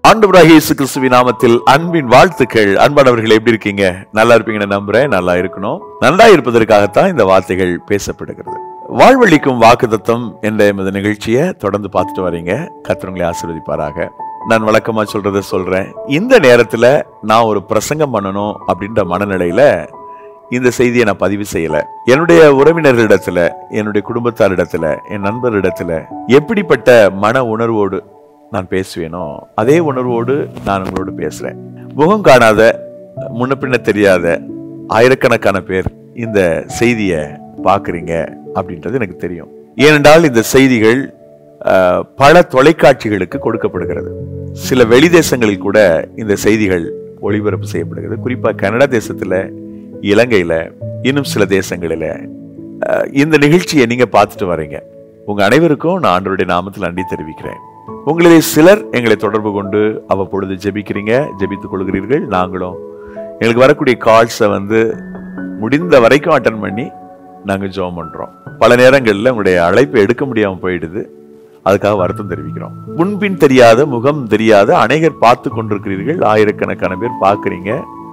ஆண்டவராக இயேசு கிறிஸ்துவின் நாமத்தில் அன்பின் வாழ்த்துக்கள் அன்பானவர்கள் எப்படி இருக்கீங்க நல்லா இருப்பீங்கன்னு நம்புறேன் நல்லா இருக்கணும் நல்லா இருப்பதற்காகத்தான் இந்த வார்த்தைகள் பேசப்படுகிறது வாழ்வழிக்கும் வாக்குத்தத்தம் என்ற எமது நிகழ்ச்சியை தொடர்ந்து பார்த்துட்டு வரீங்க கத்திரங்களை ஆசீர்வதிப்பாராக நான் வழக்கமா சொல்றத சொல்றேன் இந்த நேரத்துல நான் ஒரு பிரசங்கம் பண்ணணும் அப்படின்ற மனநிலையில இந்த செய்தியை நான் பதிவு செய்யல என்னுடைய உறவினர்களிடத்துல என்னுடைய குடும்பத்தாரிடத்துல என் நண்பரிடத்துல எப்படிப்பட்ட மன உணர்வோடு நான் பேசுவேனோ அதே உணர்வோடு நான் உங்களோடு பேசுறேன் முகம் காணாத முன்ன பின்ன தெரியாத ஆயிரக்கணக்கான பேர் இந்த செய்தியை பார்க்குறீங்க அப்படின்றது எனக்கு தெரியும் ஏனென்றால் இந்த செய்திகள் அஹ், பல தொலைக்காட்சிகளுக்கு கொடுக்கப்படுகிறது சில வெளி தேசங்களில் கூட இந்த செய்திகள் ஒளிபரப்பு செய்யப்படுகிறது குறிப்பா கனடா தேசத்துல இலங்கையில இன்னும் சில தேசங்களில அஹ், இந்த நிகழ்ச்சியை நீங்க பார்த்துட்டு வரீங்க உங்க அனைவருக்கும் நான் ஆண்டவருடைய நாமத்தில் நன்றி தெரிவிக்கிறேன் உங்களிலே சிலர் எங்களை தொடர்பு கொண்டு அவ்வப்பொழுது ஜெபிக்கிறீங்க ஜெபித்துக் கொள்கிறீர்கள் நாங்களும் எங்களுக்கு வரக்கூடிய கால்ஸை வந்து முடிந்த வரைக்கும் அட்டன் பண்ணி நாங்கள் ஜெபம் பண்றோம் பல நேரங்களில் உங்களுடைய அழைப்பை எடுக்க முடியாமல் போயிடுது அதுக்காக வருத்தம் தெரிவிக்கிறோம் முன்பின் தெரியாத முகம் தெரியாத அநேகர் பார்த்து கொண்டிருக்கிறீர்கள் ஆயிரக்கணக்கான பேர் பார்க்குறீங்க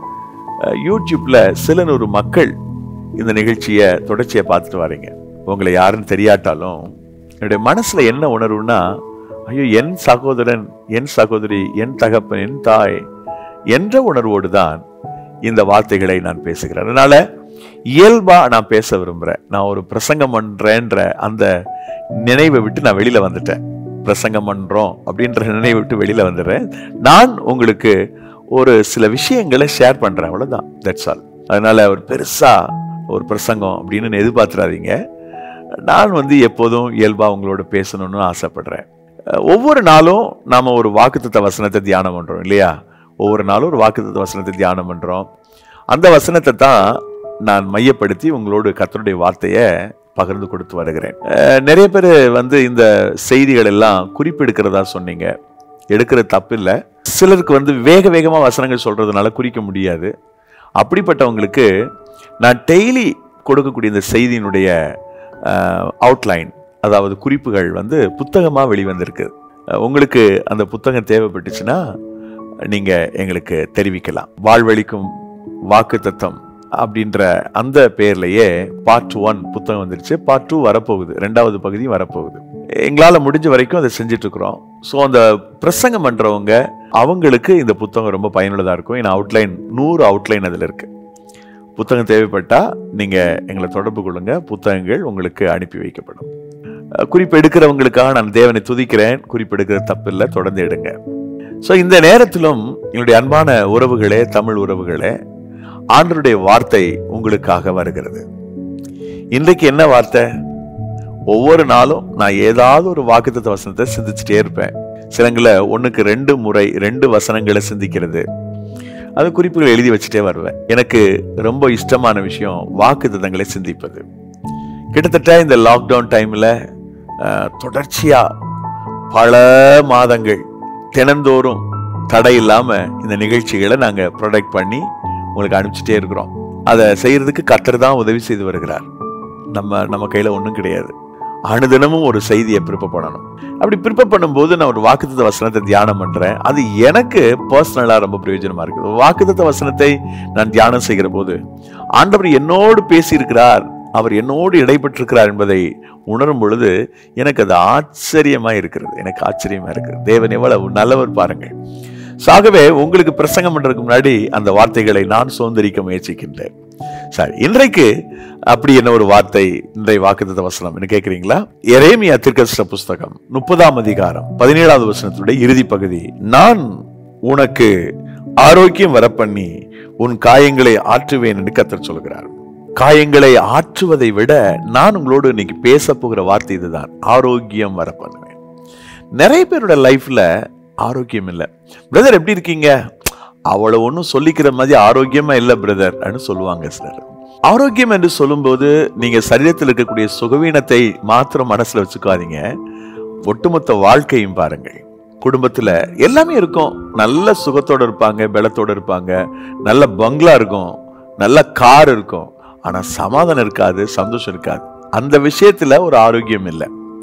அஹ், யூடியூப்ல சில நூறு மக்கள் இந்த நிகழ்ச்சியை தொடர்ச்சியை பார்த்துட்டு வரீங்க உங்களை யாருன்னு தெரியாட்டாலும் என்னுடைய மனசுல என்ன உணர்வுன்னா ஐயோ என் சகோதரன் என் சகோதரி என் தகப்பன் என் தாய் என்ற உணர்வோடு தான் இந்த வார்த்தைகளை நான் பேசுகிறேன் அதனால இயல்பா நான் பேச விரும்புறேன் நான் ஒரு பிரசங்கம் பண்றேன்ற அந்த நினைவை விட்டு நான் வெளியில வந்துட்டேன் பிரசங்கம் பண்றோம் அப்படின்ற நினைவை விட்டு வெளியில வந்துடுறேன் நான் உங்களுக்கு ஒரு சில விஷயங்களை ஷேர் பண்றேன் அவ்வளவுதான் தட்ஸ் ஆல் அதனால ஒரு பெருசா ஒரு பிரசங்கம் அப்படின்னு எதிர்பார்த்துறாதீங்க நான் வந்து எப்போதும் இயல்பா உங்களோட பேசணும்னு ஆசைப்படுறேன் அஹ் ஒவ்வொரு நாளும் நாம ஒரு வாக்குத்தத்த வசனத்தை தியானம் பண்றோம் இல்லையா ஒவ்வொரு நாளும் ஒரு வாக்குத்தத்த வசனத்தை தியானம் பண்றோம் அந்த வசனத்தை தான் நான் மையப்படுத்தி உங்களோடு கர்த்தருடைய வார்த்தையை பகிர்ந்து கொடுத்து வருகிறேன் அஹ் நிறைய பேர் வந்து இந்த செய்திகள் எல்லாம் குறிப்பெடுக்கிறதா சொன்னீங்க எடுக்கிறது தப்பு இல்லை சிலருக்கு வந்து வேக வேகமா வசனங்கள் சொல்றதுனால குறிக்க முடியாது அப்படிப்பட்டவங்களுக்கு நான் டெய்லி கொடுக்கக்கூடிய இந்த செய்தியினுடைய அவுட்லைன் அதாவது குறிப்புகள் வந்து புத்தகமாக வெளிவந்திருக்கு அஹ் உங்களுக்கு அந்த புத்தகம் தேவைப்பட்டுச்சுன்னா நீங்க எங்களுக்கு தெரிவிக்கலாம் வாழ்வழிக்கும் வாக்கு தத்தம் அப்படின்ற அந்த பேர்லயே பார்ட் ஒன் புத்தகம் வந்துருச்சு பார்ட் டூ வரப்போகுது ரெண்டாவது பகுதி வரப்போகுது எங்களால முடிஞ்ச வரைக்கும் அதை செஞ்சுட்டு இருக்கிறோம் ஸோ அந்த பிரசங்கம் பண்றவங்க அவங்களுக்கு இந்த புத்தகம் ரொம்ப பயனுள்ளதா இருக்கும் ஏன்னா அவுட்லைன் நூறு அவுட்லைன் அதுல இருக்கு புத்தகம் தேவைப்பட்டா நீங்க எங்களை தொடர்பு கொள்ளுங்க புத்தகங்கள் உங்களுக்கு அனுப்பி வைக்கப்படும் அஹ் குறிப்பு எடுக்கிறவங்களுக்காக நான் தேவனை துதிக்கிறேன் குறிப்பு எடுக்கிறது தப்பு இல்லை தொடர்ந்து எடுங்க ஸோ இந்த நேரத்திலும் என்னுடைய அன்பான உறவுகளே தமிழ் உறவுகளே ஆண்டருடைய வார்த்தை உங்களுக்காக வருகிறது இன்றைக்கு என்ன வார்த்தை ஒவ்வொரு நாளும் நான் ஏதாவது ஒரு வாக்குத்தத்த வசனத்தை சிந்திச்சுட்டே இருப்பேன் சிலங்கள ஒண்ணுக்கு ரெண்டு முறை ரெண்டு வசனங்களை சிந்திக்கிறது அது குறிப்புகள் எழுதி வச்சுட்டே வருவேன் எனக்கு ரொம்ப இஷ்டமான விஷயம் வாக்குத்தத்தங்களை சிந்திப்பது கிட்டத்தட்ட இந்த லாக்டவுன் டைம்ல அஹ், தொடர்ச்சியா பல மாதங்கள் தினந்தோறும் தடை இல்லாம இந்த நிகழ்ச்சிகளை நாங்க ப்ரொடக்ட் பண்ணி உங்களுக்கு அனுப்பிச்சிட்டே இருக்கிறோம் அதை செய்யறதுக்கு கத்தர் தான் உதவி செய்து வருகிறார் நம்ம நம்ம கையில ஒன்றும் கிடையாது அனுதினமும் ஒரு செய்தியை ப்ரிப்பேர் பண்ணணும் அப்படி ப்ரிப்பேர் பண்ணும்போது நான் ஒரு வாக்குத்தத்த வசனத்தை தியானம் பண்றேன் அது எனக்கு பர்சனலா ரொம்ப பிரயோஜனமா இருக்குது வாக்குத்தத்த வசனத்தை நான் தியானம் செய்கிற போது ஆண்டவர் என்னோடு பேசியிருக்கிறார் அவர் என்னோடு இடைப்பட்டிருக்கிறார் என்பதை உணரும் பொழுது எனக்கு அது ஆச்சரியமா இருக்கிறது எனக்கு ஆச்சரியமா இருக்குது தேவன் எவ்வளவு நல்லவர் பாருங்கள் So, ஆகவே உங்களுக்கு பிரசங்கம் பண்றதுக்கு முன்னாடி அந்த வார்த்தைகளை நான் சுதந்திரிக்க முயற்சிக்கின்றேன் சரி இன்றைக்கு அப்படி என்ன ஒரு வார்த்தை இன்றைய வாக்குத்தத்த வசனம் என்ன கேட்கிறீங்களா எரேமியா திருக்கஷ்ட புஸ்தகம் முப்பதாம் அதிகாரம் பதினேழாவது வசனத்துடைய இறுதி பகுதி நான் உனக்கு ஆரோக்கியம் வரப்பண்ணி உன் காயங்களை ஆற்றுவேன் என்று கத்தர் சொல்கிறார் காயங்களை ஆற்றுவதை விட நான் உங்களோடு இன்னைக்கு பேச போகிற வார்த்தை இதுதான் ஆரோக்கியம் வர பண்ணுவேன் நிறைய பேரோட லைஃப்ல ஆரோக்கியம் இல்லை பிரதர் எப்படி இருக்கீங்க அவ்வளவு ஒன்றும் சொல்லிக்கிற மாதிரி ஆரோக்கியமா இல்லை பிரதர் அப்படின்னு சொல்லுவாங்க சிலர் ஆரோக்கியம் என்று சொல்லும்போது நீங்க சரீரத்தில் இருக்கக்கூடிய சுகவீனத்தை மாத்திரம் மனசுல வச்சுக்காதீங்க ஒட்டுமொத்த வாழ்க்கையும் பாருங்கள் குடும்பத்துல எல்லாமே இருக்கும் நல்ல சுகத்தோட இருப்பாங்க பலத்தோட இருப்பாங்க நல்ல பங்களா இருக்கும் நல்ல கார் இருக்கும் ஆனா சமாதானம் இருக்காது சந்தோஷம் இருக்காது அந்த விஷயத்துல ஒரு ஆரோக்கியம் இல்லை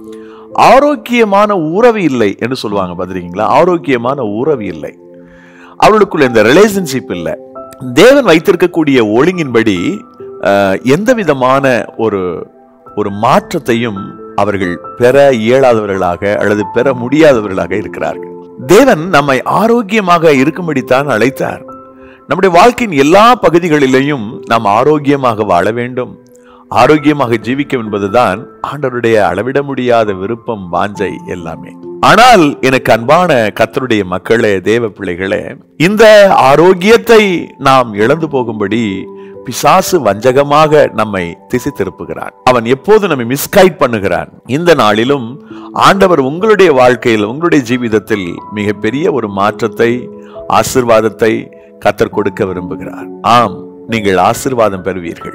ஆரோக்கியமான உறவு இல்லை என்று சொல்லுவாங்க பாத்திருக்கீங்களா ஆரோக்கியமான உறவு இல்லை அவர்களுக்குள்ள இந்த ரிலேஷன்ஷிப் இல்லை தேவன் வைத்திருக்கக்கூடிய ஒழுங்கின்படி அஹ், எந்த விதமான ஒரு ஒரு மாற்றத்தையும் அவர்கள் பெற இயலாதவர்களாக அல்லது பெற முடியாதவர்களாக இருக்கிறார்கள் தேவன் நம்மை ஆரோக்கியமாக இருக்கும்படித்தான் அழைத்தார் நம்முடைய வாழ்க்கையின் எல்லா பகுதிகளிலேயும் நாம் ஆரோக்கியமாக வாழ வேண்டும் ஆரோக்கியமாக ஜீவிக்கும் என்பதுதான் ஆண்டவருடைய அளவிட முடியாத விருப்பம் வாஞ்சை எல்லாமே ஆனால் எனக்கு அன்பான கத்தருடைய மக்களே தேவ பிள்ளைகளே இந்த ஆரோக்கியத்தை நாம் இழந்து போகும்படி பிசாசு வஞ்சகமாக நம்மை திசை திருப்புகிறான் அவன் எப்போது நம்மை மிஸ்கைட் பண்ணுகிறான் இந்த நாளிலும் ஆண்டவர் உங்களுடைய வாழ்க்கையில் உங்களுடைய ஜீவிதத்தில் மிகப்பெரிய ஒரு மாற்றத்தை ஆசிர்வாதத்தை கத்தர் கொடுக்க விரும்புகிறார் ஆம் நீங்கள் ஆசிர்வாதம் பெறுவீர்கள்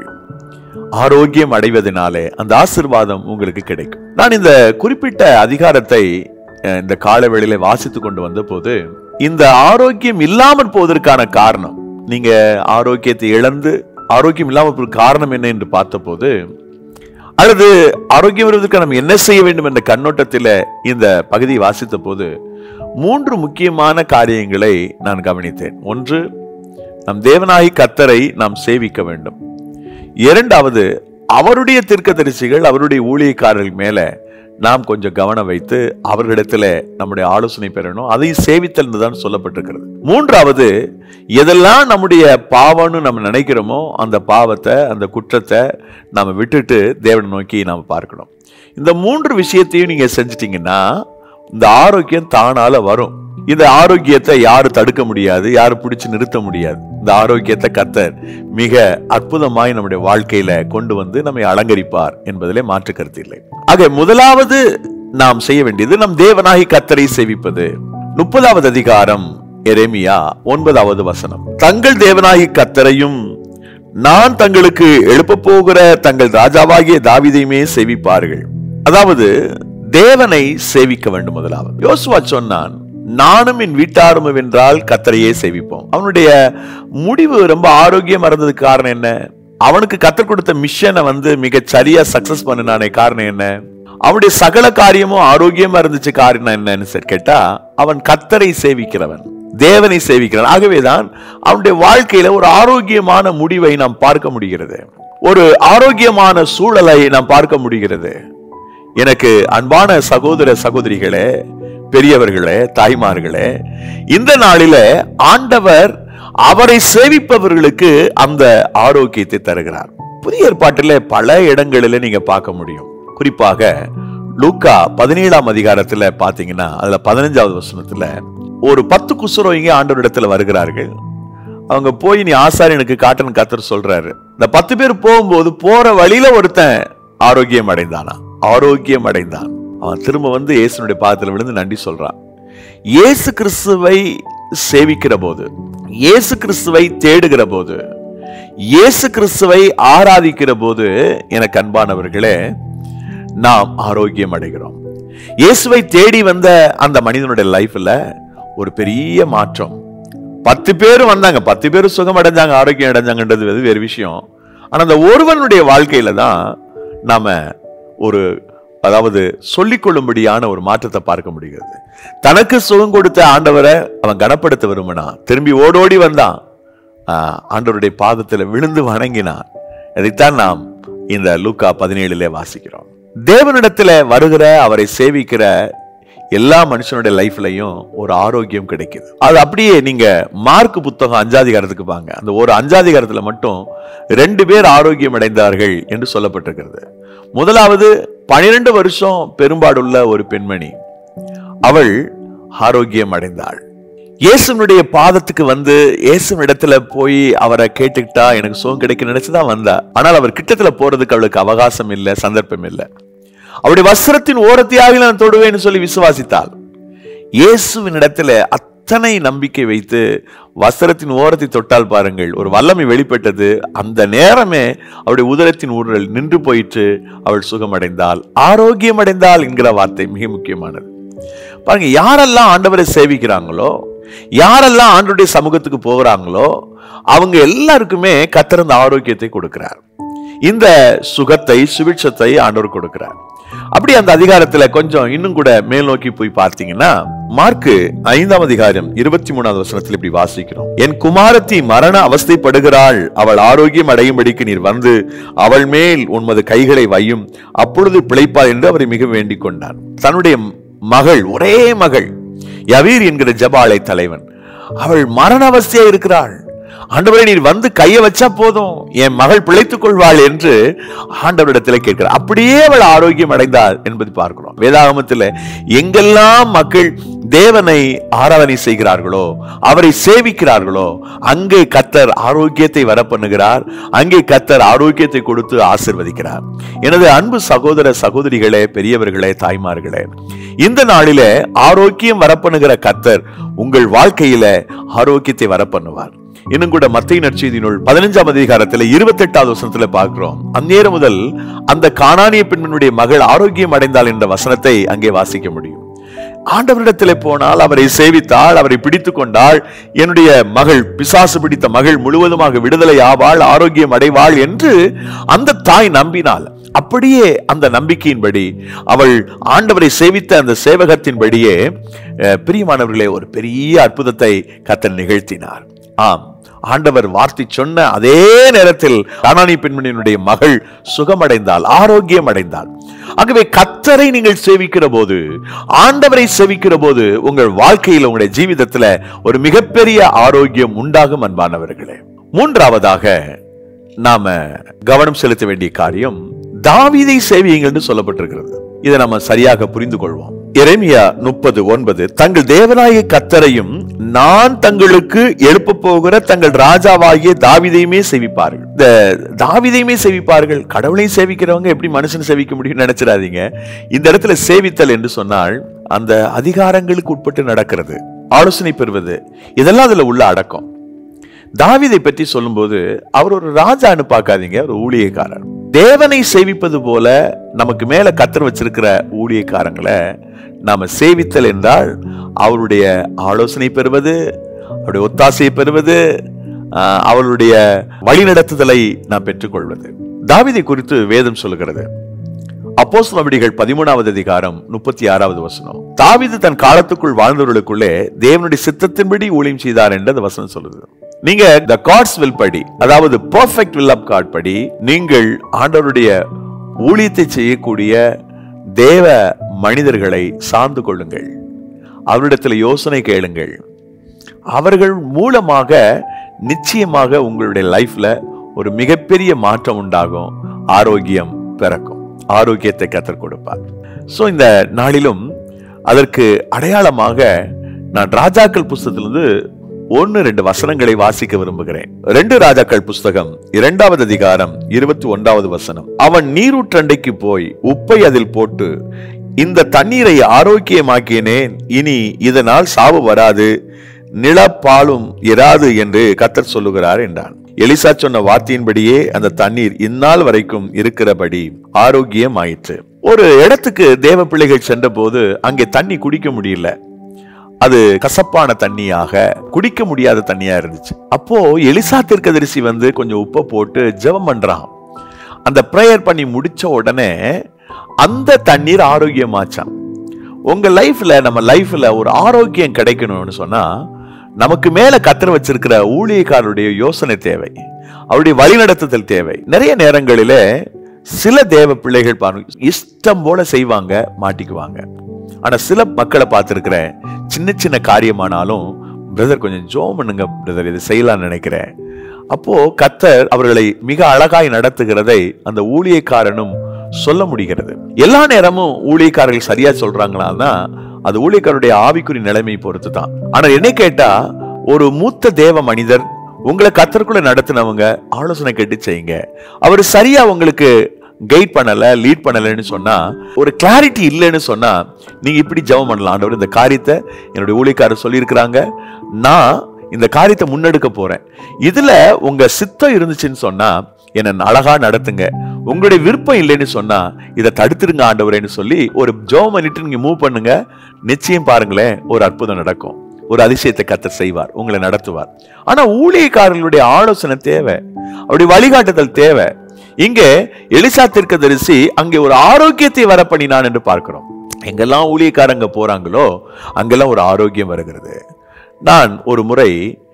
ஆரோக்கியம் அடைவதனாலே அந்த ஆசிர்வாதம் உங்களுக்கு கிடைக்கும் நான் இந்த குறிப்பிட்ட அதிகாரத்தை அஹ், இந்த காலவேளையில வாசித்துக் கொண்டு வந்த போது இந்த ஆரோக்கியம் இல்லாமல் போவதற்கான காரணம் நீங்க ஆரோக்கியத்தை இழந்து ஆரோக்கியம் இல்லாமல் போவதற்கு காரணம் என்ன என்று பார்த்தபோது அல்லது ஆரோக்கியம் வருவதற்கு நம்ம என்ன செய்ய வேண்டும் என்ற கண்ணோட்டத்தில் இந்த பகுதியை வாசித்த போது மூன்று முக்கியமான காரியங்களை நான் கவனித்தேன் ஒன்று நம் தேவனாகி கத்தரை நாம் சேவிக்க வேண்டும் இரண்டாவது அவருடைய தீர்க்கதரிசிகள் அவருடைய ஊழியக்காரர்கள் மேல நாம் கொஞ்சம் கவனம் வைத்து அவர்களிடத்துல நம்முடைய ஆலோசனை பெறணும் அதையும் சேவித்தல் தான் சொல்லப்பட்டிருக்கிறது மூன்றாவது எதெல்லாம் நம்முடைய பாவம்னு நம்ம நினைக்கிறோமோ அந்த பாவத்தை அந்த குற்றத்தை நாம விட்டுட்டு தேவனை நோக்கி நாம பார்க்கணும் இந்த மூன்று விஷயத்தையும் நீங்க செஞ்சிட்டீங்கன்னா இந்த ஆரோக்கியம் தானால வரும் இந்த ஆரோக்கியத்தை யாரு தடுக்க முடியாது யாரு பிடிச்சு நிறுத்த முடியாது இந்த ஆரோக்கியத்தை கத்தர் மிக அற்புதமாய் நம்முடைய வாழ்க்கையில கொண்டு வந்து நம்மை அலங்கரிப்பார் என்பதிலே மாற்று கருத்து இல்லை ஆக முதலாவது நாம் செய்ய வேண்டியது நம் தேவனாகி கத்தரை சேவிப்பது முப்பதாவது அதிகாரம் எரேமியா ஒன்பதாவது வசனம் தங்கள் தேவனாகி கத்தரையும் நான் தங்களுக்கு எழுப்ப போகிற தங்கள் ராஜாவாகிய தாவீதையுமே சேவிப்பார்கள் அதாவது தேவனை சேவிக்க வேண்டும் முதலாவது யோசுவா சொன்னான் நானும் என் வீட்டாரும் வென்றால் கத்தரையே சேவிப்போம் அவனுடைய முடிவு ரொம்ப ஆரோக்கியமா இருந்ததுக்கு காரணம் என்ன அவனுக்கு கத்தர் கொடுத்த மிஷனை வந்து மிக சரியா சக்சஸ் பண்ணினானே காரணம் என்ன அவனுடைய சகல காரியமும் ஆரோக்கியமா இருந்துச்சு காரணம் என்னன்னு சரி கேட்டா அவன் கத்தரை சேவிக்கிறவன் தேவனை சேவிக்கிறான் ஆகவேதான் அவனுடைய வாழ்க்கையில ஒரு ஆரோக்கியமான முடிவை நாம் பார்க்க முடிகிறது ஒரு ஆரோக்கியமான சூழலை நாம் பார்க்க முடிகிறது எனக்கு அன்பான சகோதர சகோதரிகளே பெரியவர்களே தாய்மார்களே இந்த நாளில ஆண்டவர் அவரை சேவிப்பவர்களுக்கு அந்த ஆரோக்கியத்தை தருகிறார் புதிய ஏற்பாட்டில் பல இடங்களில நீங்க பார்க்க முடியும் குறிப்பாக லூக்கா பதினேழாம் அதிகாரத்துல பாத்தீங்கன்னா அதுல பதினஞ்சாவது வசனத்துல ஒரு பத்து குசுரோயிங்க ஆண்டவரிடத்துல வருகிறார்கள் அவங்க போய் நீ ஆசாரியனுக்கு காட்டுன்னு கத்தர் சொல்றாரு இந்த பத்து பேர் போகும்போது போற வழியில ஒருத்தன் ஆரோக்கியம் அடைந்தானா ஆரோக்கியம் அடைந்தான் அவன் திரும்ப வந்து இயேசுனுடைய பாதத்தில் விழுந்து நன்றி சொல்றான் இயேசு கிறிஸ்துவை சேவிக்கிற போது இயேசு கிறிஸ்துவை தேடுகிற போது இயேசு கிறிஸ்துவை ஆராதிக்கிற போது எனக்கு அன்பானவர்களே நாம் ஆரோக்கியம் அடைகிறோம் இயேசுவை தேடி வந்த அந்த மனிதனுடைய லைஃப்ல ஒரு பெரிய மாற்றம் பத்து பேரும் வந்தாங்க பத்து பேரும் சுகம் அடைஞ்சாங்க ஆரோக்கியம் அடைஞ்சாங்கன்றது வேறு- வேறு விஷயம் ஆனா அந்த ஒருவனுடைய வாழ்க்கையில தான் நாம ஒரு அதாவது சொல்லிக்கொள்ளும்படியான ஒரு மாற்றத்தை பார்க்க முடிகிறது தனக்கு சுகம் கொடுத்த ஆண்டவரை அவன் கனப்படுத்த விரும்பினான் திரும்பி ஓடோடி வந்தான் ஆஹ், ஆண்டவருடைய பாதத்தில் விழுந்து வணங்கினான் இதைத்தான் நாம் இந்த லூக்கா பதினேழுல வாசிக்கிறோம் தேவனிடத்துல வருகிற அவரை சேவிக்கிற எல்லா மனுஷனுடைய லைஃப்லயும் ஒரு ஆரோக்கியம் கிடைக்குது அது அப்படியே நீங்க மார்க் புத்தகம் அஞ்சாதிகாரத்துக்கு பாங்க அந்த ஒரு அஞ்சாதிகாரத்துல மட்டும் ரெண்டு பேர் ஆரோக்கியம் அடைந்தார்கள் என்று சொல்லப்பட்டிருக்கிறது முதலாவது பனிரெண்டு வருஷம் பெரும்பாடுள்ள ஒரு பெண்மணி அவள் ஆரோக்கியம் அடைந்தாள் இயேசுனுடைய பாதத்துக்கு வந்து இயேசு இடத்துல போய் அவரை கேட்டுக்கிட்டா எனக்கு சுகம் கிடைக்க நினைச்சுதான் வந்தா ஆனால் அவர் கிட்டத்துல போறதுக்கு அவளுக்கு அவகாசம் இல்லை சந்தர்ப்பம் இல்லை அவருடைய வஸ்திரத்தின் ஓரத்தையாக நான் தொடுவேன்னு சொல்லி விசுவாசித்தாள் இயேசுவின் இடத்துல அத்தனை நம்பிக்கை வைத்து வஸ்திரத்தின் ஓரத்தை தொட்டால் பாருங்கள் ஒரு வல்லமை வெளிப்பட்டது அந்த நேரமே அவருடைய உதரத்தின் ஊழல் நின்று போயிற்று அவள் சுகமடைந்தாள் ஆரோக்கியம் அடைந்தாள் என்கிற வார்த்தை மிக முக்கியமானது பாருங்க யாரெல்லாம் ஆண்டவரை சேவிக்கிறாங்களோ யாரெல்லாம் ஆண்டவருடைய சமூகத்துக்கு போகிறாங்களோ அவங்க எல்லாருக்குமே கத்தர் இந்த ஆரோக்கியத்தை கொடுக்கிறார் இந்த சுகத்தை சுபிட்சத்தை ஆண்டவர் கொடுக்கிறார் அப்படி அந்த அதிகாரத்துல கொஞ்சம் இன்னும் கூட மேல் நோக்கி போய் பார்த்தீங்கன்னா மார்க்கு ஐந்தாம் அதிகாரம் இருபத்தி மூணாவது வசனத்தில் இப்படி வாசிக்கிறோம் என் குமாரத்தி மரண அவஸ்தைப்படுகிறாள் அவள் ஆரோக்கியம் அடையும்படிக்கு நீர் வந்து அவள் மேல் உன்மது கைகளை வையும் அப்பொழுது பிழைப்பாள் என்று அவரை மிக வேண்டிக் கொண்டார் தன்னுடைய மகள் ஒரே மகள் யவீர் என்கிற ஜபாலை தலைவன் அவள் மரண அவஸ்தையா இருக்கிறாள் ஆண்டவரே நீர் வந்து கையை வச்சா போதும் என் மகள் பிழைத்துக் கொள்வாள் என்று ஆண்டவரிடத்தில் கேட்கிறார் அப்படியே அவள் ஆரோக்கியம் அடைந்தாள் என்பது பார்க்கிறோம் வேதாகமத்தில் எங்கெல்லாம் மக்கள் தேவனை ஆராதனை செய்கிறார்களோ அவரை சேவிக்கிறார்களோ அங்கே கத்தர் ஆரோக்கியத்தை வர பண்ணுகிறார் அங்கே கத்தர் ஆரோக்கியத்தை கொடுத்து ஆசிர்வதிக்கிறார் எனது அன்பு சகோதர சகோதரிகளே பெரியவர்களே தாய்மார்களே இந்த நாளிலே ஆரோக்கியம் வரப்பண்ணுகிற கத்தர் உங்கள் வாழ்க்கையில ஆரோக்கியத்தை வரப்பண்ணுவார் இன்னும் கூட மத்திய நற்செய்தி நூல் பதினஞ்சாம் அதிகாரத்துல இருபத்தி எட்டாவது வசனத்துல பார்க்கிறோம் அந்நேரம் முதல் அந்த காணானிய பெண்மனுடைய மகள் ஆரோக்கியம் அடைந்தாள் என்ற வசனத்தை அங்கே வாசிக்க முடியும் ஆண்டவரிடத்தில் போனால் அவரை சேவித்தாள் அவரை பிடித்து கொண்டாள் என்னுடைய மகள் பிசாசு பிடித்த மகள் முழுவதுமாக விடுதலை ஆவாள் ஆரோக்கியம் அடைவாள் என்று அந்த தாய் நம்பினாள் அப்படியே அந்த நம்பிக்கையின்படி அவள் ஆண்டவரை சேவித்த அந்த சேவகத்தின்படியே அஹ், பிரியமானவர்களே ஒரு பெரிய அற்புதத்தை கத்தர் நிகழ்த்தினார் ஆம் ஆண்டவர் வார்த்தை சொன்ன அதே நேரத்தில் கானானி பெண்மணியினுடைய மகள் சுகமடைந்தாள் ஆரோக்கியம் அடைந்தாள் ஆகவே கத்தரை நீங்கள் சேவிக்கிற போது ஆண்டவரை சேவிக்கிற போது உங்கள் வாழ்க்கையில் உங்களுடைய ஜீவிதத்துல ஒரு மிகப்பெரிய ஆரோக்கியம் உண்டாகும் அன்பானவர்களே மூன்றாவதாக நாம கவனம் செலுத்த வேண்டிய காரியம் தாவீதை சேவியுங்கள் என்று சொல்லப்பட்டிருக்கிறது இதை நம்ம சரியாக புரிந்து கொள்வோம் எரேமியா முப்பது ஒன்பது தங்கள் தேவனாய கத்தரையும் நான் தங்களுக்கு எழுப்ப போகிற தங்கள் ராஜாவாகிய தாவிதையுமே சேவிப்பார்கள் இந்த தாவிதையுமே சேவிப்பார்கள் கடவுளை சேவிக்கிறவங்க எப்படி மனுஷன் சேவிக்க முடியும்னு நினைச்சிடாதீங்க இந்த இடத்துல சேவித்தல் என்று சொன்னால் அந்த அதிகாரங்களுக்கு உட்பட்டு நடக்கிறது ஆலோசனை பெறுவது இதெல்லாம் அதுல உள்ள அடக்கம் தாவீதை பற்றி சொல்லும்போது அவர் ஒரு ராஜான்னு பார்க்காதீங்க ஒரு ஊழியக்காரர் தேவனை சேவிப்பது போல நமக்கு மேல கத்தர் வச்சிருக்கிற ஊழியக்காரங்களை நாம சேவித்தல் என்றால் அவருடைய ஆலோசனை பெறுவது அவருடைய ஒத்தாசையை பெறுவது ஆஹ், அவருடைய வழிநடத்துதலை நாம் பெற்றுக்கொள்வது தாவீதை குறித்து வேதம் சொல்லுகிறது அப்போஸ்தல நடவடிக்கைகள் பதிமூணாவது அதிகாரம் முப்பத்தி ஆறாவது வசனம் தாவீது தன் காலத்துக்குள் வாழ்ந்தவர்களுக்குள்ளே தேவனுடைய சித்தத்தின்படி ஊழியம் செய்தார் என்று அந்த வசனம் சொல்லுது நீங்க த காட்ஸ் வில் படி அதாவது பெர்ஃபெக்ட் வில் ஆஃப் காட் படி நீங்கள் ஆண்டவருடைய ஊழியத்தை செய்யக்கூடிய தேவ மனிதர்களை சார்ந்து கொள்ளுங்கள் அவரிடத்தில் யோசனை கேளுங்கள் அவர்கள் மூலமாக நிச்சயமாக உங்களுடைய லைஃப்ல ஒரு மிகப்பெரிய மாற்றம் உண்டாகும் ஆரோக்கியம் பிறக்கும் ஆரோக்கியத்தை கத்தர் கொடுப்பார் ஸோ இந்த நாளிலும் அதற்கு அடையாளமாக நான் ராஜாக்கள் புஸ்தகத்திலிருந்து ஒன்னு ரெண்டு வசனங்களை வாசிக்க விரும்புகிறேன் ரெண்டு ராஜாக்கள் புஸ்தகம் இரண்டாவது அதிகாரம் இருபத்தி ஒன்றாவது வசனம் அவன் நீரூற்றண்டைக்கு போய் உப்பை அதில் போட்டு இந்த தண்ணீரை ஆரோக்கியமாக்கினேன் இனி இதனால் சாவு வராது நிலப்பாலும் இராது என்று கத்தர் சொல்லுகிறார் என்றான் எலிசா சொன்ன வார்த்தையின்படியே அந்த தண்ணீர் இந்நாள் வரைக்கும் இருக்கிறபடி ஆரோக்கியம் ஆயிற்று ஒரு இடத்துக்கு தேவ பிள்ளைகள் சென்ற போது அங்கே தண்ணி குடிக்க முடியல அது கசப்பான தண்ணியாக குடிக்க முடியாத தண்ணியா இருந்துச்சு அப்போ எலிசா தீர்க்கதரிசி வந்து கொஞ்சம் உப்பை போட்டு ஜெபம் பண்றான் அந்த ப்ரேயர் பண்ணி முடிச்ச உடனே அந்த தண்ணீர் ஆரோக்கியமாச்சான் உங்க லைஃப்ல நம்ம லைஃப்ல ஒரு ஆரோக்கியம் கிடைக்கணும்னு சொன்னா நமக்கு மேல கத்தர் வச்சிருக்கிற ஊழியக்காரருடைய யோசனை தேவை அவருடைய வழிநடத்துதல் தேவை நிறைய நேரங்களிலே சில தேவ பிள்ளைகள் பாருங்க இஷ்டம் போல செய்வாங்க மாட்டிக்குவாங்க ஆனா சில மக்களை பார்த்திருக்கிறேன் சின்ன சின்ன காரியமானாலும் பிரதர் கொஞ்சம் ஜோம் பண்ணுங்க பிரதர் இது செய்யலாம்னு நினைக்கிறேன் அப்போ கத்தர் அவர்களை மிக அழகாய் நடத்துகிறதை அந்த ஊழியக்காரனும் சொல்ல முடிகிறது எல்லா நேரமும் ஊழியக்காரர்கள் சரியா சொல்றாங்களான்னா அது ஊழியக்காரருடைய ஆவிக்குறி நிலைமை பொறுத்து தான் ஆனா என்ன கேட்டா ஒரு மூத்த தேவ மனிதர் உங்களை கத்தருக்குள்ள நடத்தினவங்க ஆலோசனை கேட்டு செய்யுங்க அவர் சரியா உங்களுக்கு கைட் பண்ணல லீட் பண்ணலன்னு சொன்னா ஒரு கிளாரிட்டி இல்லைன்னு சொன்னா நீங்க இப்படி ஜெபம் பண்ணலாம் ஆண்டவர் இந்த காரியத்தை என்னுடைய ஊழியக்காரர் சொல்லியிருக்கிறாங்க நான் இந்த காரியத்தை முன்னெடுக்க போறேன் இதுல உங்க சித்தம் இருந்துச்சுன்னு சொன்னா என்ன அழகா நடத்துங்க உங்களுடைய விருப்பம் இல்லைன்னு சொன்னா இதை தடுத்துருங்க ஆண்டவரேன்னு சொல்லி ஒரு ஜோம் பண்ணிட்டு நீங்க மூவ் பண்ணுங்க நிச்சயம் பாருங்களேன் ஒரு அற்புதம் நடக்கும் ஒரு அதிசயத்தை கத்தர் செய்வார் உங்களை நடத்துவார் ஆனா ஊழியக்காரர்களுடைய ஆலோசனை தேவை அவருடைய வழிகாட்டுதல் தேவை இங்கே எலிசா தீர்க்கதரிசி அங்கே ஒரு ஆரோக்கியத்தை வர பண்ணினான் என்று பார்க்கிறோம் எங்கெல்லாம் ஊழியக்காரங்க போறாங்களோ அங்கெல்லாம் ஒரு ஆரோக்கியம் வருகிறது நான் ஒரு முறை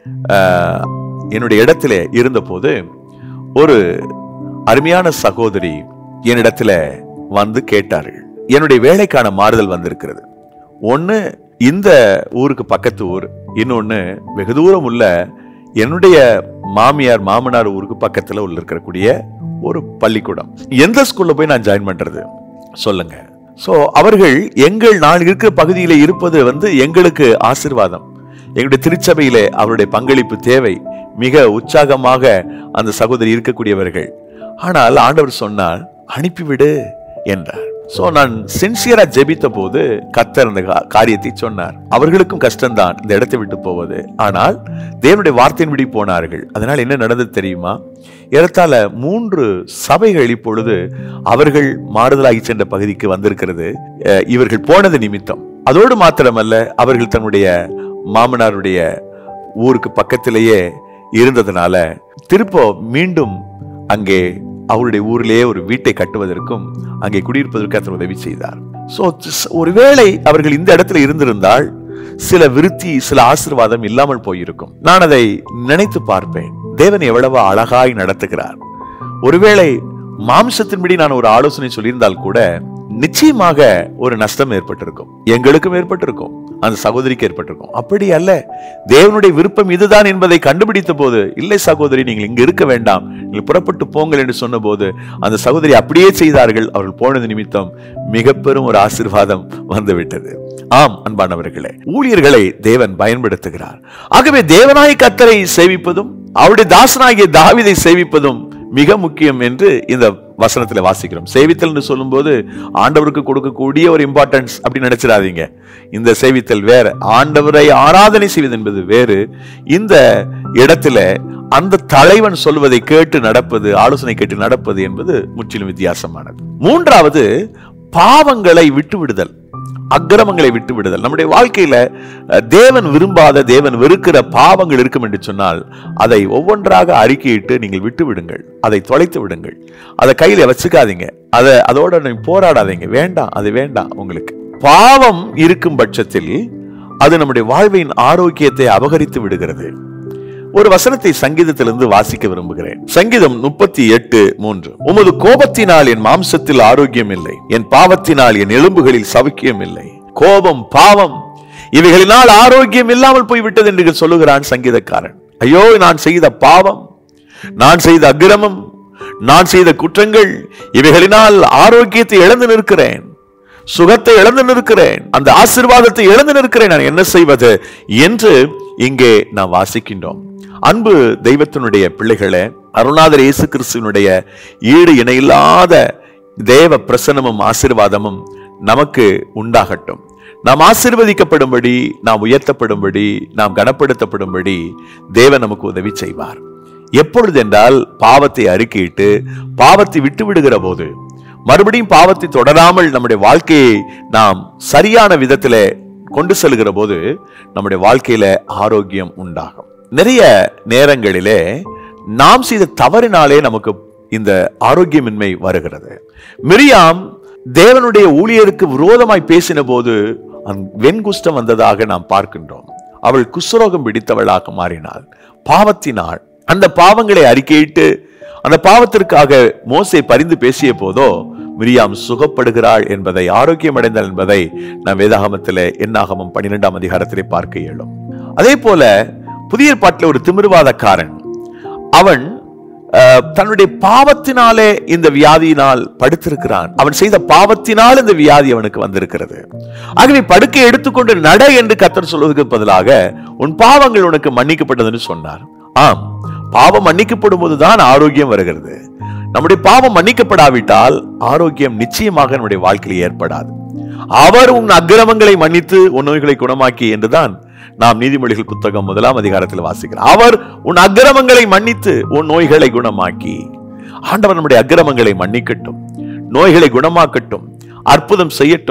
ஆஹ், என்னுடைய இடத்துல இருந்தபோது ஒரு அருமையான சகோதரி என்னிடத்துல வந்து கேட்டார்கள் என்னுடைய வேலைக்கான மாறுதல் வந்திருக்கிறது ஒண்ணு இந்த ஊருக்கு பக்கத்து ஊர் இன்னொன்னு வெகு தூரம் உள்ள என்னுடைய மாமியார் மாமனார் ஊருக்கு பக்கத்துல உள்ள இருக்கக்கூடிய ஒரு பள்ளிக்கூடம் எந்த ஸ்கூல்ல போய் நான் ஜாயின் பண்றது சொல்லுங்க சோ அவர்கள் எங்கள் நான் இருக்கிற பகுதியில இருப்பது வந்து எங்களுக்கு ஆசீர்வாதம் எங்களுடைய திருச்சபையிலே அவருடைய பங்களிப்பு தேவை மிக உற்சாகமாக அந்த சகோதரி இருக்கக்கூடியவர்கள் ஆனால் ஆண்டவர் சொன்னார் அனுப்பிவிடு என்றார் சோ நான் சின்சியரா ஜெபித்த போது கத்தர் அந்த கா- காரியத்தை சொன்னார் அவர்களுக்கும் கஷ்டம்தான் இந்த இடத்தை விட்டு போவது ஆனால் தேவனுடைய வார்த்தையின்படி போனார்கள் அதனால் என்ன நடந்தது தெரியுமா ஏறத்தாழ மூன்று சபைகள் இப்பொழுது அவர்கள் மாறுதலாகி சென்ற பகுதிக்கு வந்திருக்கிறது அஹ், இவர்கள் போனது நிமித்தம் அதோடு மாத்திரமல்ல அவர்கள் தன்னுடைய மாமனாருடைய ஊருக்கு பக்கத்திலேயே இருந்ததுனால திருப்ப மீண்டும் அங்கே அவருடைய ஊரிலேயே ஒரு வீட்டை கட்டுவதற்கும் அங்கே குடியிருப்பதற்கு கர்த்தர் உதவி செய்தார் சோ ஒருவேளை அவர்கள் இந்த இடத்துல இருந்திருந்தால் சில விருத்தி சில ஆசீர்வாதம் இல்லாமல் போயிருக்கும் நான் அதை நினைத்து பார்ப்பேன் தேவன் எவ்வளவு அழகாய் நடத்துகிறார் ஒருவேளை மாம்சத்தின்படி நான் ஒரு ஆலோசனை சொல்லியிருந்தால் கூட நிச்சயமாக ஒரு நஷ்டம் ஏற்பட்டிருக்கும் எங்களுக்கும் ஏற்பட்டிருக்கும் அந்த சகோதரிக்கு ஏற்பட்டிருக்கும் அப்படி அல்ல தேவனுடைய விருப்பம் இதுதான் என்பதை கண்டுபிடித்த போது இல்லை சகோதரி நீங்கள் இங்கு இருக்க வேண்டாம் நீங்கள் புறப்பட்டு போங்கள் என்று சொன்னபோது அந்த சகோதரி அப்படியே செய்தார்கள் அவர்கள் போனது நிமித்தம் மிக பெரும் ஒரு ஆசீர்வாதம் வந்துவிட்டது ஆம் அன்பானவர்களே ஊழியர்களை தேவன் பயன்படுத்துகிறார் ஆகவே தேவனாய் கத்தரை சேவிப்பதும் அவருடைய தாசனாகிய தாவீதை சேவிப்பதும் மிக முக்கியம் என்று இந்த வசனத்துல வாசிக்கிறோம் சேவித்தல்னு சொல்லும்போது ஆண்டவருக்கு கொடுக்கக்கூடிய ஒரு இம்பார்ட்டன்ஸ் அப்படி நினைச்சிடாதீங்க இந்த சேவித்தல் வேற ஆண்டவரை ஆராதனை செய்வது என்பது வேறு இந்த இடத்துல அந்த தலைவன் சொல்வதை கேட்டு நடப்பது ஆலோசனை கேட்டு நடப்பது என்பது முற்றிலும் வித்தியாசமானது மூன்றாவது பாவங்களை விட்டு விடுதல் அக்கிரமங்களை விட்டு விடுதல் நம்முடைய வாழ்க்கையில அஹ், தேவன் விரும்பாத தேவன் வெறுக்கிற பாவங்கள் இருக்கும் என்று சொன்னால் அதை ஒவ்வொன்றாக அறிக்கையிட்டு நீங்கள் விட்டு விடுங்கள் அதை தொலைத்து விடுங்கள் அதை கையில வச்சுக்காதீங்க அதை அதோட நீங்க போராடாதீங்க வேண்டாம் அது வேண்டாம் உங்களுக்கு பாவம் இருக்கும் பட்சத்தில் அது நம்முடைய வாழ்வின் ஆரோக்கியத்தை அபகரித்து விடுகிறது ஒரு வசனத்தை சங்கீதத்திலிருந்து வாசிக்க விரும்புகிறேன் சங்கீதம் முப்பத்தி எட்டு மூன்று உமது கோபத்தினால் என் மாம்சத்தில் ஆரோக்கியம் இல்லை என் பாவத்தினால் என் எலும்புகளில் சவுக்கியம் இல்லை கோபம் பாவம் இவைகளினால் ஆரோக்கியம் இல்லாமல் போய்விட்டது என்று சொல்லுகிறான் சங்கீதக்காரன் ஐயோ நான் செய்த பாவம் நான் செய்த அக்கிரமம் நான் செய்த குற்றங்கள் இவைகளினால் ஆரோக்கியத்தை இழந்து நிற்கிறேன் சுகத்தை இழந்து நிற்கிறேன் அந்த ஆசீர்வாதத்தை இழந்து நிற்கிறேன் நான் என்ன செய்வது என்று இங்கே நாம் வாசிக்கின்றோம் அன்பு தெய்வத்தினுடைய பிள்ளைகளே அருணாதர் இயேசு கிறிஸ்துவனுடைய ஈடு இணையில்லாத தேவ பிரசனமும் ஆசீர்வாதமும் நமக்கு உண்டாகட்டும் நாம் ஆசீர்வதிக்கப்படும்படி நாம் உயர்த்தப்படும்படி நாம் கனப்படுத்தப்படும்படி தேவன் நமக்கு உதவி செய்வார் எப்பொழுது என்றால் பாவத்தை அறிக்கையிட்டு பாவத்தை விட்டு விடுகிற போது மறுபடியும் பாவத்தை தொடராமல் நம்முடைய வாழ்க்கையை நாம் சரியான விதத்திலே கொண்டு செல்கிற போது நம்முடைய வாழ்க்கையில ஆரோக்கியம் உண்டாகும் நிறைய நேரங்களிலே நாம் செய்த தவறினாலே நமக்கு இந்த ஆரோக்கியமின்மை வருகிறது மிரியாம் தேவனுடைய ஊழியருக்கு விரோதமாய் பேசின போது அந்த வெண்குஷ்டம் வந்ததாக நாம் பார்க்கின்றோம் அவள் குஷ்ரோகம் பிடித்தவளாக மாறினாள் பாவத்தினாள் அந்த பாவங்களை அறிக்கையிட்டு அந்த பாவத்திற்காக மோசே பரிந்து பேசிய போதோ மிரியாம் சுகப்படுகிறாள் என்பதை ஆரோக்கியம் அடைந்தாள் என்பதை நாம் வேதாகமத்திலே என்னாகமம் பன்னிரெண்டாம் அதிகாரத்திலே பார்க்க இயலும் அதே போல புதிய பாட்டில் ஒரு திமிர்வாதக்காரன் அவன் அஹ், தன்னுடைய பாவத்தினாலே இந்த வியாதியினால் படுத்திருக்கிறான் அவன் செய்த பாவத்தினால் இந்த வியாதி அவனுக்கு வந்திருக்கிறது ஆகவே படுக்கை எடுத்துக்கொண்டு நட என்று கத்தர் சொல்வதற்கு பதிலாக உன் பாவங்கள் உனக்கு மன்னிக்கப்பட்டதுன்னு சொன்னார் ஆம் பாவம் மன்னிக்கப்படும் போதுதான் ஆரோக்கியம் வருகிறது நம்முடைய பாவம் மன்னிக்கப்படாவிட்டால் ஆரோக்கியம் நிச்சயமாக நம்முடைய வாழ்க்கையில் ஏற்படாது அவர் உன் அக்கிரமங்களை மன்னித்து உன் நோய்களை குணமாக்கி என்றுதான் நாம் நீதிமொழிகள் புத்தகம் முதலாம் அதிகாரத்தில் வாசிக்கிறோம் அவர் உன் அக்கிரமங்களை மன்னித்து உன் நோய்களை குணமாக்கி ஆண்டவர் நம்முடைய அக்கிரமங்களை மன்னிக்கட்டும் நோய்களை குணமாக்கட்டும் அற்புதம் செய்யட்டும்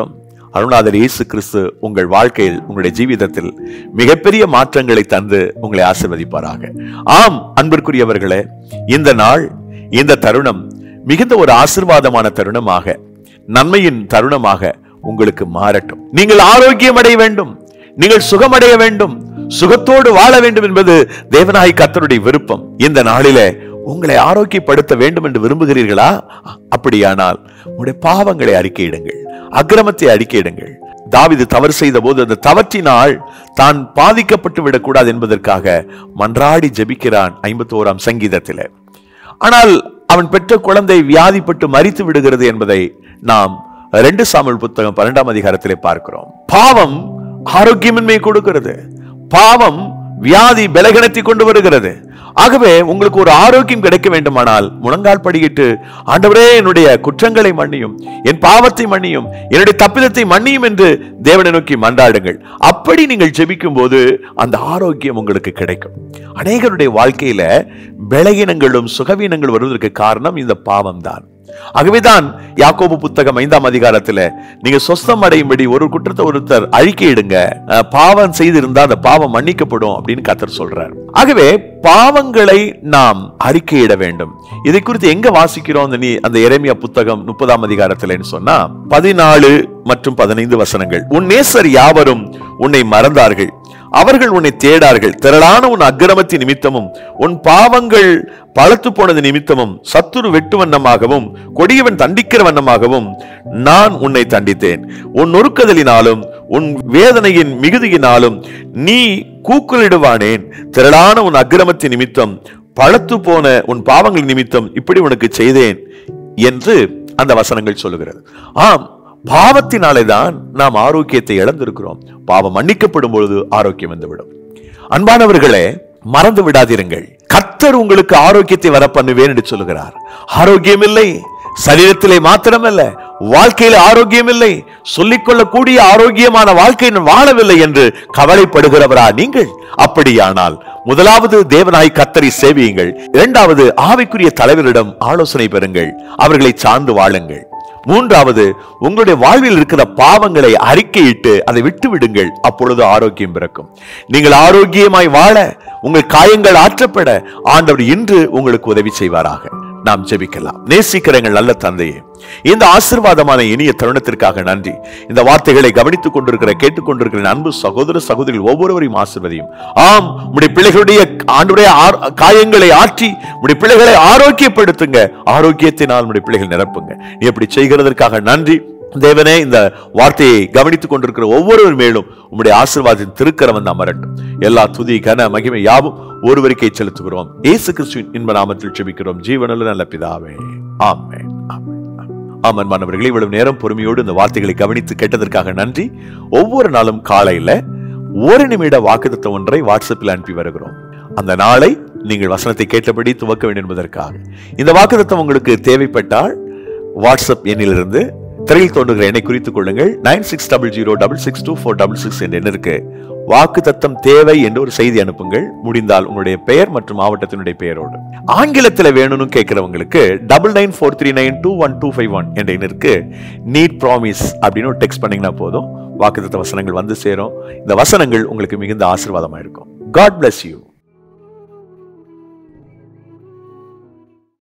அருணாதர் இயேசு கிறிஸ்து உங்கள் வாழ்க்கையில் உங்களுடைய ஜீவிதத்தில் மிகப்பெரிய மாற்றங்களை தந்து உங்களை ஆசிர்வதிப்பாராக ஆம் அன்பிற்குரியவர்களே இந்த நாள் இந்த தருணம் மிகுந்த ஒரு ஆசிர்வாதமான தருணமாக நன்மையின் தருணமாக உங்களுக்கு மாறட்டும் நீங்கள் ஆரோக்கியம் அடைய வேண்டும் நீங்கள் சுகமடைய வேண்டும் சுகத்தோடு வாழ வேண்டும் என்பது தேவனாய் கர்த்தருடைய விருப்பம் இந்த நாளிலே உங்களை ஆரோக்கியப்படுத்த வேண்டும் என்று விரும்புகிறீர்களா அப்படியானால் உங்களுடைய பாவங்களை அறிக்கையிடுங்கள் அக்கிரமத்தை அறிக்கையிடுங்கள் தாவிது தவறு செய்த போது அந்த தவற்றினால் தான் பாதிக்கப்பட்டு விடக்கூடாது என்பதற்காக மன்றாடி ஜெபிக்கிறான் ஐம்பத்தோராம் சங்கீதத்திலே ஆனால் அவன் பெற்ற குழந்தை வியாதிப்பட்டு மரித்து விடுகிறது என்பதை நாம் ரெண்டு சாமுவேல் புத்தகம் பன்னெண்டாம் அதிகாரத்திலே பார்க்கிறோம் பாவம் ஆரோக்கியமின்மை கொடுக்கிறது பாவம் வியாதி பலகீனத்தை கொண்டு வருகிறது ஆகவே உங்களுக்கு ஒரு ஆரோக்கியம் கிடைக்க வேண்டுமானால் முழங்கால் படியிட்டு ஆண்டவரே என்னுடைய குற்றங்களை மன்னியும் என் பாவத்தை மன்னியும் என்னுடைய தப்பிதத்தை மன்னியும் என்று தேவனை நோக்கி மன்றாடுங்கள் அப்படி நீங்கள் ஜெபிக்கும் போது அந்த ஆரோக்கியம் உங்களுக்கு கிடைக்கும் அநேகருடைய வாழ்க்கையில பலகீனங்களும் சுகவீனங்கள் வருவதற்கு காரணம் இந்த பாவம் தான் ஆகவேதான் யாக்கோபு புத்தகம் ஐந்தாம் அதிகாரத்துல நீங்க சொஸ்தம் அடையும்படி ஒரு குற்றத்தை ஒருத்தர் அறிக்கையிடுங்க அஹ், பாவம் செய்திருந்தா அந்த பாவம் மன்னிக்கப்படும் அப்படின்னு கத்தர் சொல்றார் ஆகவே பாவங்களை நாம் அறிக்கையிட வேண்டும் இதை குறித்து எங்க வாசிக்கிறோம் அந்த நீ அந்த எரேமியா புத்தகம் முப்பதாம் அதிகாரத்தில்னு சொன்னா பதினாலு மற்றும் பதினைந்து வசனங்கள் உன் நேசர் யாவரும் உன்னை மறந்தார்கள் அவர்கள் உன்னை தேடார்கள் திரளான உன் அக்கிரமத்தின் நிமித்தமும் உன் பாவங்கள் பழத்து போனது நிமித்தமும் சத்துரு வெட்டு வண்ணமாகவும் கொடியவன் தண்டிக்கிற வண்ணமாகவும் நான் உன்னை தண்டித்தேன் உன் நொறுக்குதலினாலும் உன் வேதனையின் மிகுதியினாலும் நீ கூக்குலிடுவானேன் திரளான உன் அக்கிரமத்தின் நிமித்தம் பழத்து போன உன் பாவங்கள் நிமித்தம் இப்படி உனக்கு செய்தேன் என்று அந்த வசனங்கள் சொல்லுகிறது ஆம் பாவத்தினாலே தான் நாம் ஆரோக்கியத்தை இழந்திருக்கிறோம் பாவம் மன்னிக்கப்படும் பொழுது ஆரோக்கியம் வந்துவிடும் அன்பானவர்களே மறந்து விடாதிருங்கள் கத்தர் உங்களுக்கு ஆரோக்கியத்தை வர பண்ணுவேன் என்று சொல்லுகிறார் ஆரோக்கியம் இல்லை சரீரத்திலே மாத்திரமல்ல வாழ்க்கையில ஆரோக்கியம் இல்லை சொல்லிக்கொள்ளக்கூடிய ஆரோக்கியமான வாழ்க்கை நான் வாழவில்லை என்று கவலைப்படுகிறவரா நீங்கள் அப்படியானால் முதலாவது தேவனாய் கத்தரை சேவியுங்கள் இரண்டாவது ஆவிக்குரிய தலைவரிடம் ஆலோசனை பெறுங்கள் அவர்களை சார்ந்து வாழுங்கள் மூன்றாவது உங்களுடைய வாழ்வில் இருக்கிற பாவங்களை அறிக்கையிட்டு அதை விட்டு விடுங்கள் அப்பொழுது ஆரோக்கியம் பிறக்கும் நீங்கள் ஆரோக்கியமாய் வாழ உங்கள் காயங்கள் ஆற்றப்பட ஆண்டவர் இன்று உங்களுக்கு உதவி செய்வாராக நாம் ஜெபிக்கலாம் நேசிக்கிறங்கள் நல்ல தந்தையே இந்த ஆசீர்வாதமான இனிய தருணத்திற்காக நன்றி இந்த வார்த்தைகளை கவனித்துக் கொண்டிருக்கிற கேட்டுக்கொண்டிருக்கிற என் அன்பு சகோதர சகோதரிகள் ஒவ்வொருவரையும் ஆசீர்வதியும் ஆம் உடைய பிள்ளைகளுடைய ஆண்டுடைய காயங்களை ஆற்றி உடைய பிள்ளைகளை ஆரோக்கியப்படுத்துங்க ஆரோக்கியத்தினால் உடைய பிள்ளைகள் நிரப்புங்க நீ அப்படி செய்கிறதற்காக நன்றி தேவனே இந்த வார்த்தையை கவனித்துக் கொண்டிருக்கிற ஒவ்வொருவர் மேலும் உம்முடைய ஆசீர்வாதத்தின் திருக்கரவன் அமரட்டும் எல்லா துதி கன மகிமை யாவும் ஒருவருக்கே செலுத்துகிறோம் இயேசு கிறிஸ்துவின் இன்ப நாமத்தில் செபிக்கிறோம் ஜீவனுள்ள நல்ல பிதாவே ஆமென் ஆமென் ஆமன் மாணவர்களே இவ்வளவு நேரம் பொறுமையோடு இந்த வார்த்தைகளை கவனித்து கேட்டதற்காக நன்றி ஒவ்வொரு நாளும் காலையில ஒரு நிமிட வாக்குத்தத்தம் ஒன்றை வாட்ஸ்அப்பில் அனுப்பி வருகிறோம் அந்த நாளை நீங்கள் வசனத்தை கேட்டபடி துவக்க வேண்டும் என்பதற்காக இந்த வாக்குத்தத்தம் உங்களுக்கு தேவைப்பட்டால் வாட்ஸ்அப் எண்ணிலிருந்து திரையில் தோன்றுகிற எண்ணை குறித்துக் கொள்ளுங்கள் nine six double zero double six two four double six என்ற எண்ணிற்கு வாக்கு தத்தம் தேவை என்று ஒரு செய்தி அனுப்புங்கள் முடிந்தால் உங்களுடைய பெயர் மற்றும் மாவட்டத்தினுடைய பெயரோடு ஆங்கிலத்தில் வேணும்னு கேட்கிறவங்களுக்கு double nine four three nine two one two five one என்ற எண்ணிற்கு நீட் ப்ராமிஸ் அப்படின்னு ஒரு டெக்ஸ்ட் பண்ணீங்கன்னா போதும் வாக்குத்தத்த வசனங்கள் வந்து சேரும் இந்த வசனங்கள் உங்களுக்கு மிகுந்த ஆசீர்வாதமா இருக்கும் காட் bless யூ